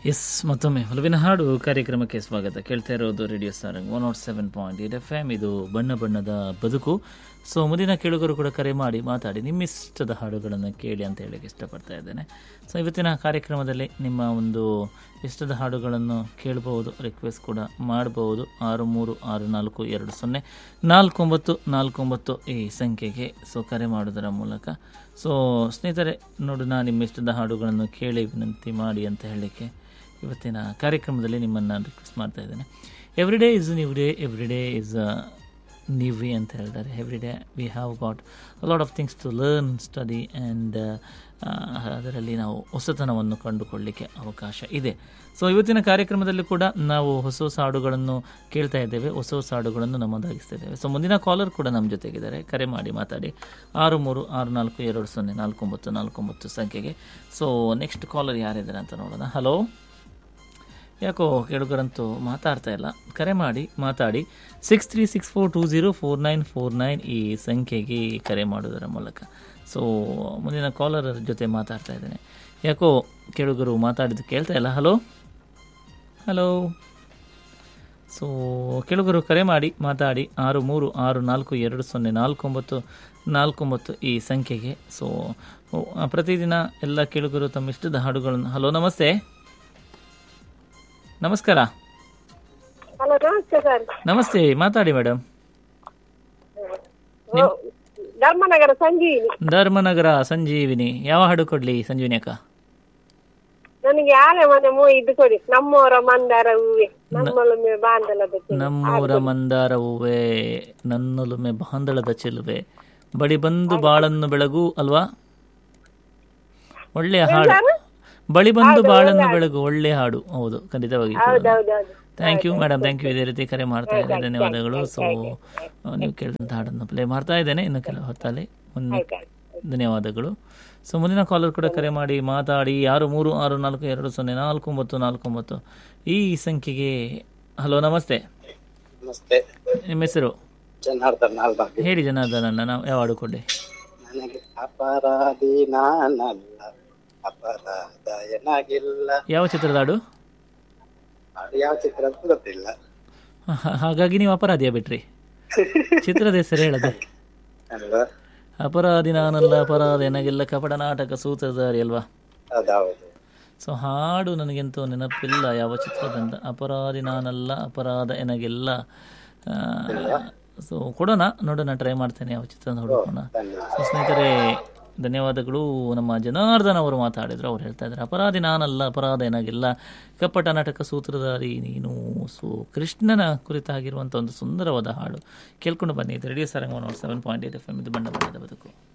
S ಮತ್ತೊಮ್ಮೆ ಒಲವಿನ ಹಾಡು ಕಾರ್ಯಕ್ರಮಕ್ಕೆ ಸ್ವಾಗತ ಕೇಳ್ತಾ ಇರೋದು radio Sarang one nought seven point eight F M ಇದು ಬಣ್ಣ ಬಣ್ಣದ ಬದುಕು ಸೊ ಮುಂದಿನ ಕೇಳುಗರು ಕೂಡ ಕರೆ ಮಾಡಿ ಮಾತಾಡಿ ನಿಮ್ಮ ಇಷ್ಟದ ಹಾಡುಗಳನ್ನು ಕೇಳಿ ಅಂತ ಹೇಳಕ್ಕೆ ಇಷ್ಟಪಡ್ತಾ ಇದ್ದೇನೆ ಸೊ ಇವತ್ತಿನ ಕಾರ್ಯಕ್ರಮದಲ್ಲಿ ನಿಮ್ಮ ಒಂದು ಇಷ್ಟದ ಹಾಡುಗಳನ್ನು ಕೇಳಬಹುದು ರಿಕ್ವೆಸ್ಟ್ ಕೂಡ ಮಾಡಬಹುದು ಆರು ಮೂರು ಆರು ನಾಲ್ಕು ಎರಡು ಸೊನ್ನೆ ನಾಲ್ಕೊಂಬತ್ತು ನಾಲ್ಕೊಂಬತ್ತು ಈ ಸಂಖ್ಯೆಗೆ ಸೊ ಕರೆ ಮಾಡೋದರ ಮೂಲಕ ಸೊ ಸ್ನೇಹಿತರೆ ನೋಡೋಣ ನಿಮ್ಮ ಇಷ್ಟದ ಹಾಡುಗಳನ್ನು ಕೇಳಿ ವಿನಂತಿ ಮಾಡಿ ಅಂತ ಹೇಳಲಿಕ್ಕೆ ಇವತ್ತಿನ ಕಾರ್ಯಕ್ರಮದಲ್ಲಿ ನಿಮ್ಮನ್ನು ರಿಕ್ವೆಸ್ಟ್ ಮಾಡ್ತಾ ಇದ್ದೇನೆ every day is new day every day is new way ಅಂತ ಹೇಳ್ತಾರೆ every day we have got lot of things to learn study and ಅದರಲ್ಲಿ ನಾವು ಹೊಸತನವನ್ನು ಕಂಡುಕೊಳ್ಳಲಿಕ್ಕೆ ಅವಕಾಶ ಇದೆ ಸೊ ಇವತ್ತಿನ ಕಾರ್ಯಕ್ರಮದಲ್ಲಿ ಕೂಡ ನಾವು ಹೊಸ ಹೊಸ ಹಾಡುಗಳನ್ನು ಕೇಳ್ತಾ ಇದ್ದೇವೆ ಹೊಸ ಹೊಸ ಹಾಡುಗಳನ್ನು ನಮ್ಮದಾಗಿಸ್ತಾ ಇದ್ದೇವೆ ಸೊ ಮುಂದಿನ ಕಾಲರ್ ಕೂಡ ನಮ್ಮ ಜೊತೆಗಿದ್ದಾರೆ ಕರೆ ಮಾಡಿ ಮಾತಾಡಿ ಆರು ಮೂರು ಆರು ನಾಲ್ಕು ಎರಡು ಸೊನ್ನೆ ನಾಲ್ಕು ಒಂಬತ್ತು ನಾಲ್ಕು ಒಂಬತ್ತು ಸಂಖ್ಯೆಗೆ ಸೊ ನೆಕ್ಸ್ಟ್ ಕಾಲರ್ ಯಾರಿದ್ದಾರೆ ಅಂತ ನೋಡೋಣ ಹಲೋ ಯಾಕೋ ಕೇಳುಗರಂತೂ ಮಾತಾಡ್ತಾ ಇಲ್ಲ ಕರೆ ಮಾಡಿ ಮಾತಾಡಿ six three six four two zero four nine four nine ಈ ಸಂಖ್ಯೆಗೆ ಕರೆ ಮಾಡೋದರ ಮೂಲಕ ಸೊ ಮುಂದಿನ ಕಾಲರ್ ಜೊತೆ ಮಾತಾಡ್ತಾ ಇದ್ದೇನೆ ಯಾಕೋ ಕೇಳುಗರು ಮಾತಾಡಿದ್ದು ಕೇಳ್ತಾ ಇಲ್ಲ ಹಲೋ ಹಲೋ ಸೊ ಕೇಳುಗರು ಕರೆ ಮಾಡಿ ಮಾತಾಡಿ ಆರು ಮೂರು ಆರು ನಾಲ್ಕು ಎರಡು ಸೊನ್ನೆ ನಾಲ್ಕು ಒಂಬತ್ತು ನಾಲ್ಕು ಒಂಬತ್ತು ಈ ಸಂಖ್ಯೆಗೆ ಸೊ ಪ್ರತಿದಿನ ಎಲ್ಲ ಕೇಳುಗರು ತಮ್ಮ ಇಷ್ಟದ ಹಾಡುಗಳನ್ನು ಹಲೋ ನಮಸ್ತೆ ನಮಸ್ಕಾರ ಹಲೋ ನಮಸ್ತೆ ಸರ್ ನಮಸ್ತೆ ಮಾತಾಡಿ ಮೇಡಮ್ ಧರ್ಮನಗರ ಸಂಜೀವಿನಿ ಧರ್ಮನಗರ ಸಂಜೀವಿನಿ ಯಾವ ಹಾಡು ಕೊಡ್ಲಿ ಸಂಜೀವಿನಿ ಅಕ್ಕ ನನಗೆ ಆಲೆ ಮನೆ ಮೂ ಇದು ಕೊಡಿ ನಮ್ಮವರ ಮಂದಾರ ಹೂವೆ ನಮ್ಮೊಲೊಮ್ಮೆ ಬಾಂಧಲದ ಚೆಲುವೆ. ನಮ್ಮೂರ ಮಂದಾರ ಹೂವೆ ನನ್ನೊಲುಮೆ ಬಾಂದಳದ ಚೆಲುವೆ ಬಡಿ ಬಂದು ಬಾಳನ್ನು ಬೆಳಗು ಅಲ್ವಾ ಒಳ್ಳೆಯ ಹಾಡು ಬಳಿ ಬಂದು ಬಾಳನ್ನು ಬೆಳಗು ಒಳ್ಳೆ ಹಾಡು ಹೌದು ಖಂಡಿತವಾಗಿ ಹೌದೌದೌದು thank you madam thank you ಇದೇ ರೀತಿ ಕರೆ ಮಾಡ್ತಾ ಇದ್ದಾರೆ ಧನ್ಯವಾದಗಳು ಸೊ ನೀವು ಕೇಳಿದಂಥ ಹಾಡನ್ನು ಪ್ಲೇ ಮಾಡ್ತಾ ಇದ್ದೇನೆ ಇನ್ನು ಕೆಲವು ಹೊತ್ತಲ್ಲಿ ಮುಂದೆ ಧನ್ಯವಾದಗಳು ಸೊ ಮುಂದಿನ ಕಾಲರ್ ಕೂಡ ಕರೆ ಮಾಡಿ ಮಾತಾಡಿ ಆರು ಮೂರು ಆರು ನಾಲ್ಕು ಎರಡು ಸೊನ್ನೆ ನಾಲ್ಕು ಒಂಬತ್ತು ನಾಲ್ಕು ಒಂಬತ್ತು ಈ ಸಂಖ್ಯೆಗೆ ಹಲೋ ನಮಸ್ತೆ ನಮಸ್ತೆ ನಿಮ್ಮ ಹೆಸರು ಜನಾರ್ದನ್ ನಾಲ್ಬಾಗಿ ಹೇಳಿ ಜನಾರ್ದನನ್ನ ನಾವು ಯಾವ ಹಾಡು ಕೊಡ್ಲಿ ನನಗೆ ಅಪರಾಧಿ ನಾನಲ್ಲ ಅಪರಾಧ ಏನಾಗಿಲ್ಲ ಯಾವ ಚಿತ್ರದ ಹಾಡು ಅದು ಯಾವ ಚಿತ್ರ ಅಂತ ಗೊತ್ತಿಲ್ಲ ಹ- ಹಾಗಾಗಿ ನೀವು ಅಪರಾಧಿಯ ಬಿಟ್ರಿ ಚಿತ್ರದ ಹೆಸರು ಹೇಳದೆ ಅಲ್ವಾ ಅಪರಾಧಿ ನಾನಲ್ಲ ಅಪರಾಧ ಏನಾಗಿಲ್ಲ ಕಪಟ ನಾಟಕ ಸೂತ್ರಧಾರಿ ಅಲ್ವಾ ಹೌದೌದು ಸೊ ಹಾಡು ನನಗೆಂತೂ ನೆನಪಿಲ್ಲ ಯಾವ ಚಿತ್ರದಂತ ಅಪರಾಧಿ ನಾನಲ್ಲ ಅಪರಾಧ ಎನಗೆಲ್ಲ ಸೊ ಕೊಡೋಣ ನೋಡೋಣ ಟ್ರೈ ಮಾಡ್ತೇನೆ ಯಾವ ಚಿತ್ರದ ಹುಡುಕೋಣ ಧನ್ಯವಾದ ಸೊ ಸ್ನೇಹಿತರೆ ಧನ್ಯವಾದಗಳು ನಮ್ಮ ಜನಾರ್ದನ್ ಅವರು ಮಾತಾಡಿದ್ರು ಅವ್ರು ಹೇಳ್ತಾ ಇದ್ದಾರೆ ಅಪರಾಧಿ ನಾನಲ್ಲ ಅಪರಾಧ ಏನಾಗಿಲ್ಲ ಕಪ್ಪಟ ನಾಟಕ ಸೂತ್ರಧಾರಿ ನೀನು ಸೊ ಕೃಷ್ಣನ ಕುರಿತಾಗಿರುವಂಥ ಒಂದು ಸುಂದರವಾದ ಹಾಡು ಕೇಳ್ಕೊಂಡು ಬನ್ನಿ ಇದು radio Sarang seven point eight F M ಇದು ಬಣ್ಣ ಬಣ್ಣದ ಬದುಕು